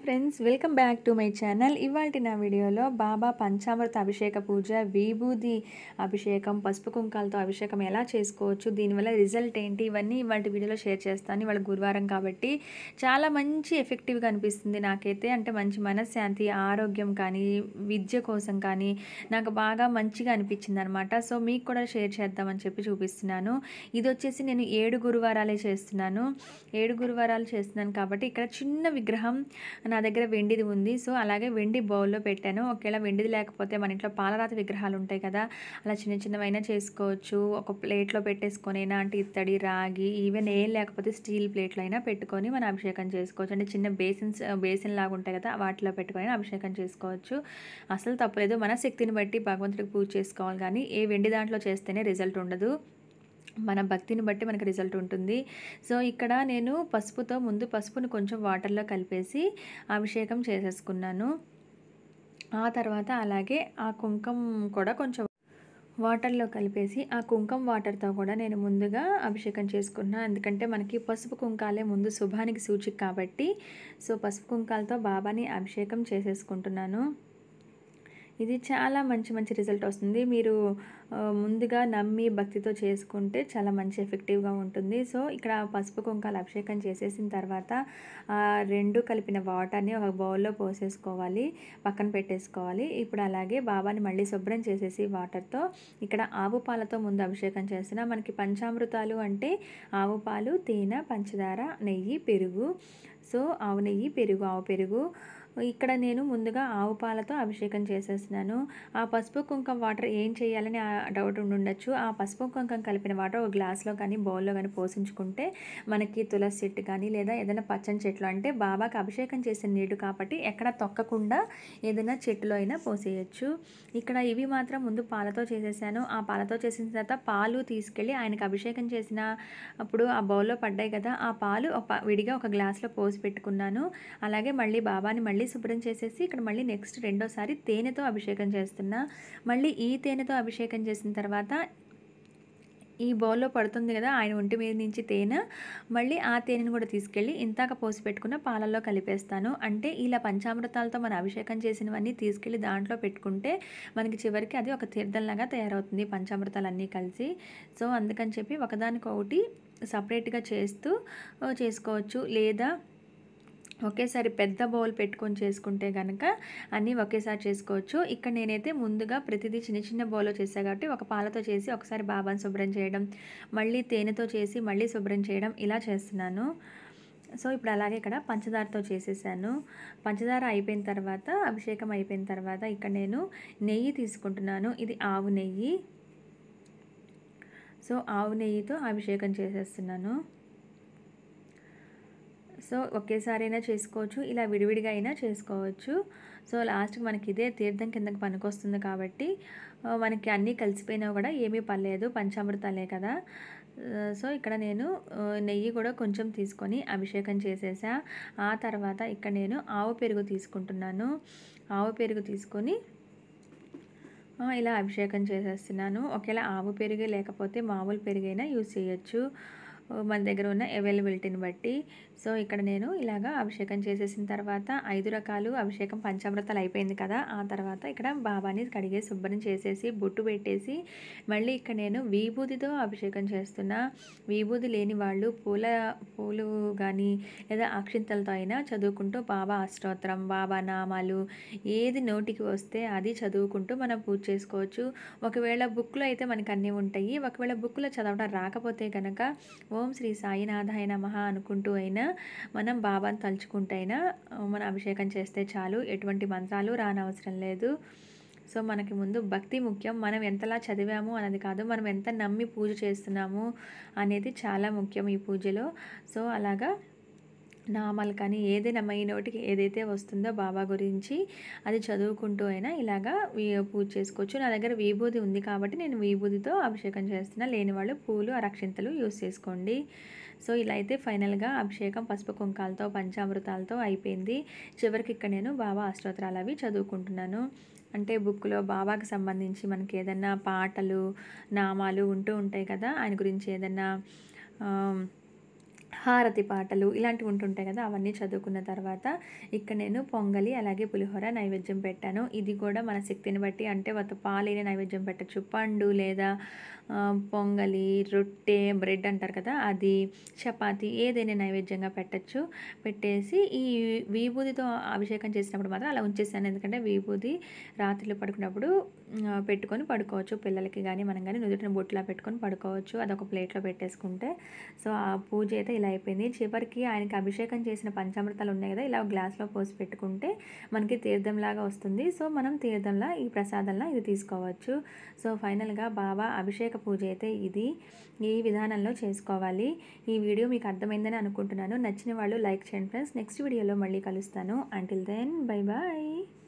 friends welcome back to my channel ఇవాళ నా వీడియోలో బాబా పంచామృత అభిషేక పూజ విభూది అభిషేకం పసుపు కుంకాలతో అభిషేకం ఎలా చేసుకోవచ్చు దీనివల్ల రిజల్ట్ ఏంటి ఇవన్నీ ఇవాళ వీడియోలో షేర్ చేస్తాను ఇవాళ గురువారం కాబట్టి చాలా మంచి ఎఫెక్టివ్గా అనిపిస్తుంది నాకైతే అంటే మంచి మనశ్శాంతి ఆరోగ్యం కానీ విద్య కోసం కానీ నాకు బాగా మంచిగా అనిపించింది అనమాట సో మీకు కూడా షేర్ చేద్దామని చెప్పి చూపిస్తున్నాను ఇది వచ్చేసి నేను ఏడు గురువారాలే చేస్తున్నాను ఏడు గురువారాలు చేస్తున్నాను కాబట్టి ఇక్కడ చిన్న విగ్రహం నా దగ్గర వెండిది ఉంది సో అలాగే వెండి బౌల్లో పెట్టాను ఒకవేళ వెండిది లేకపోతే మన ఇంట్లో పాలరాతి విగ్రహాలు ఉంటాయి కదా అలా చిన్న చిన్నవైనా చేసుకోవచ్చు ఒక ప్లేట్లో పెట్టేసుకొనైనా అంటే ఇత్తడి రాగి ఈవెన్ ఏం లేకపోతే స్టీల్ ప్లేట్లో అయినా పెట్టుకొని మనం అభిషేకం చేసుకోవచ్చు అంటే చిన్న బేసిన్స్ బేసిన్ లాగా ఉంటాయి కదా వాటిలో పెట్టుకొని అభిషేకం చేసుకోవచ్చు అసలు తప్పలేదు మన శక్తిని బట్టి భగవంతుడికి పూజ చేసుకోవాలి కానీ ఏ వెండి దాంట్లో చేస్తేనే రిజల్ట్ ఉండదు మన భక్తిని బట్టి మనకి రిజల్ట్ ఉంటుంది సో ఇక్కడ నేను పసుపుతో ముందు పసుపుని కొంచెం వాటర్లో కలిపేసి అభిషేకం చేసేసుకున్నాను ఆ తర్వాత అలాగే ఆ కుంకం కూడా కొంచెం వాటర్లో కలిపేసి ఆ కుంకం వాటర్తో కూడా నేను ముందుగా అభిషేకం చేసుకున్నాను ఎందుకంటే మనకి పసుపు కుంకాలే ముందు శుభానికి సూచిక కాబట్టి సో పసుపు కుంకాలతో బాబాని అభిషేకం చేసేసుకుంటున్నాను ఇది చాలా మంచి మంచి రిజల్ట్ వస్తుంది మీరు ముందుగా నమ్మి భక్తితో చేసుకుంటే చాలా మంచి ఎఫెక్టివ్గా ఉంటుంది సో ఇక్కడ పసుపు కుంకాలు అభిషేకం చేసేసిన తర్వాత రెండు కలిపిన వాటర్ని ఒక బౌల్లో పోసేసుకోవాలి పక్కన పెట్టేసుకోవాలి ఇప్పుడు అలాగే బాబాని మళ్ళీ శుభ్రం చేసేసి వాటర్తో ఇక్కడ ఆవు పాలతో ముందు అభిషేకం చేస్తున్నా మనకి పంచామృతాలు అంటే ఆవు పాలు తేనె పంచదార నెయ్యి పెరుగు సో ఆవు నెయ్యి పెరుగు ఆవు పెరుగు ఇక్కడ నేను ముందుగా ఆవు పాలతో అభిషేకం చేసేస్తున్నాను ఆ పసుపు కుంకం వాటర్ ఏం చేయాలని డౌట్ ఉండుండొచ్చు ఆ పసుపు కుంకం కలిపిన వాటర్ ఒక గ్లాస్లో కానీ బౌల్లో కానీ పోసించుకుంటే మనకి తులసి చెట్టు కానీ లేదా ఏదైనా పచ్చని చెట్లు అంటే బాబాకి అభిషేకం చేసిన నీరు కాబట్టి ఎక్కడ తొక్కకుండా ఏదైనా చెట్టులో అయినా పోసేయచ్చు ఇక్కడ ఇవి మాత్రం ముందు పాలతో చేసేసాను ఆ పాలతో చేసిన తర్వాత పాలు తీసుకెళ్ళి ఆయనకు అభిషేకం చేసిన అప్పుడు ఆ బౌల్లో పడ్డాయి కదా ఆ పాలు విడిగా ఒక గ్లాస్లో పోసి పెట్టుకున్నాను అలాగే మళ్ళీ బాబాని మళ్ళీ శుభ్రం చేసేసి ఇక్కడ మళ్ళీ నెక్స్ట్ రెండోసారి తేనెతో అభిషేకం చేస్తున్నా మళ్ళీ ఈ తేనెతో అభిషేకం చేసిన తర్వాత ఈ బౌల్లో పడుతుంది కదా ఆయన ఒంటి మీద నుంచి తేనె మళ్ళీ ఆ తేనెను కూడా తీసుకెళ్ళి ఇంతాక పోసి పెట్టుకున్న పాలల్లో కలిపేస్తాను అంటే ఇలా పంచామృతాలతో మనం అభిషేకం చేసినవన్నీ తీసుకెళ్ళి దాంట్లో పెట్టుకుంటే మనకి చివరికి అది ఒక తీర్థంలాగా తయారవుతుంది పంచామృతాలన్నీ కలిసి సో అందుకని చెప్పి ఒకదానికొకటి సపరేట్గా చేస్తూ చేసుకోవచ్చు లేదా ఒకేసారి పెద్ద బౌల్ పెట్టుకొని చేసుకుంటే కనుక అన్నీ ఒకేసారి చేసుకోవచ్చు ఇక్కడ నేనైతే ముందుగా ప్రతిదీ చిన్న చిన్న బౌల్లో చేసా కాబట్టి ఒక పాలతో చేసి ఒకసారి బాబాని శుభ్రం చేయడం మళ్ళీ తేనెతో చేసి మళ్ళీ శుభ్రం చేయడం ఇలా చేస్తున్నాను సో ఇప్పుడు అలాగే ఇక్కడ పంచదారతో చేసేసాను పంచదార అయిపోయిన తర్వాత అభిషేకం అయిపోయిన తర్వాత ఇక్కడ నేను నెయ్యి తీసుకుంటున్నాను ఇది ఆవు నెయ్యి సో ఆవు నెయ్యితో అభిషేకం చేసేస్తున్నాను సో ఒకేసారి అయినా చేసుకోవచ్చు ఇలా విడివిడిగా అయినా చేసుకోవచ్చు సో లాస్ట్కి మనకి ఇదే తీర్థం కిందకి పనికొస్తుంది కాబట్టి మనకి అన్నీ కలిసిపోయినా కూడా ఏమీ పర్లేదు పంచామృతాలే కదా సో ఇక్కడ నేను నెయ్యి కూడా కొంచెం తీసుకొని అభిషేకం చేసేసా ఆ తర్వాత ఇక్కడ నేను ఆవు పెరుగు తీసుకుంటున్నాను ఆవు పెరుగు తీసుకొని ఇలా అభిషేకం చేసేస్తున్నాను ఒకవేళ ఆవు పెరుగు లేకపోతే మామూలు పెరుగైనా యూజ్ చేయొచ్చు మన దగ్గర ఉన్న అవైలబిలిటీని బట్టి సో ఇక్కడ నేను ఇలాగా అభిషేకం చేసేసిన తర్వాత ఐదు రకాలు అభిషేకం పంచామృతాలు అయిపోయింది కదా ఆ తర్వాత ఇక్కడ బాబాని కడిగేసి శుభ్రం చేసేసి బొట్టు పెట్టేసి మళ్ళీ ఇక్కడ నేను విభూతితో అభిషేకం చేస్తున్నా విభూతి లేని వాళ్ళు పూల పూలు కానీ లేదా అక్షింతలతో అయినా చదువుకుంటూ బాబా అష్టోత్తరం బాబా నామాలు ఏది నోటికి వస్తే అది చదువుకుంటూ మనం పూజ చేసుకోవచ్చు ఒకవేళ బుక్లో అయితే మనకు అన్నీ ఉంటాయి ఒకవేళ బుక్లో చదవడం రాకపోతే కనుక ఓం శ్రీ సాయినాథాయ నమః అనుకుంటూ అయినా మనం బాబాని తలుచుకుంటూ అయినా మనం అభిషేకం చేస్తే చాలు ఎటువంటి మంత్రాలు రానవసరం లేదు సో మనకి ముందు భక్తి ముఖ్యం మనం ఎంతలా చదివాము అన్నది కాదు మనం ఎంత నమ్మి పూజ చేస్తున్నాము అనేది చాలా ముఖ్యం ఈ పూజలో సో అలాగా నామాలు కానీ ఏదైనా మై నోటికి ఏదైతే వస్తుందో బాబా గురించి అది చదువుకుంటూ అయినా ఇలాగా పూజ చేసుకోవచ్చు నా దగ్గర విభూది ఉంది కాబట్టి నేను విభూదితో అభిషేకం చేస్తున్నా లేని వాళ్ళు పూలు అరక్షింతలు యూస్ చేసుకోండి సో ఇలా అయితే ఫైనల్గా అభిషేకం పసుపు కుంకాలతో పంచామృతాలతో అయిపోయింది చివరికి ఇక్కడ నేను బాబా అష్టోత్తరాలు అవి చదువుకుంటున్నాను అంటే బుక్లో బాబాకి సంబంధించి మనకి ఏదైనా పాటలు నామాలు ఉంటూ ఉంటాయి కదా ఆయన గురించి ఏదైనా హారతి పాటలు ఇలాంటివి ఉంటుంటాయి కదా అవన్నీ చదువుకున్న తర్వాత ఇక్కడ నేను పొంగలి అలాగే పులిహోర నైవేద్యం పెట్టాను ఇది కూడా మన శక్తిని బట్టి అంటే ఒక పాలేని నైవేద్యం పెట్టచ్చు పండు లేదా ఆ, పొంగలి రొట్టె బ్రెడ్ అంటారు కదా అది చపాతి ఏదైనా నైవేద్యంగా పెట్టచ్చు పెట్టేసి ఈ విభూతితో అభిషేకం చేసినప్పుడు మాత్రం అలా ఉంచేసాను ఎందుకంటే విభూతి రాత్రిలో పడుకున్నప్పుడు ఆ, పెట్టుకొని పడుకోవచ్చు పిల్లలకి కానీ మనం కానీ నుదుటిని బొట్టులా పెట్టుకొని పడుకోవచ్చు అదొక ప్లేట్లో పెట్టేసుకుంటే సో ఆ పూజ అయితే ఇలా అయిపోయింది చివరికి ఆయనకి అభిషేకం చేసిన పంచామృతాలు ఉన్నాయి కదా ఇలా ఒక గ్లాస్లో పోసి పెట్టుకుంటే మనకి తీర్థంలాగా వస్తుంది సో మనం తీర్థంలా ఈ ప్రసాదంలా ఇది తీసుకోవచ్చు సో ఫైనల్గా బాబా అభిషేక పూజ అయితే ఇది ఈ విధానంలో చేసుకోవాలి ఈ వీడియో మీకు అర్థమైందని అనుకుంటున్నాను నచ్చిన వాళ్ళు లైక్ చేయండి ఫ్రెండ్స్ నెక్స్ట్ వీడియోలో మళ్ళీ కలుస్తాను అంటిల్ దెన్ బై బాయ్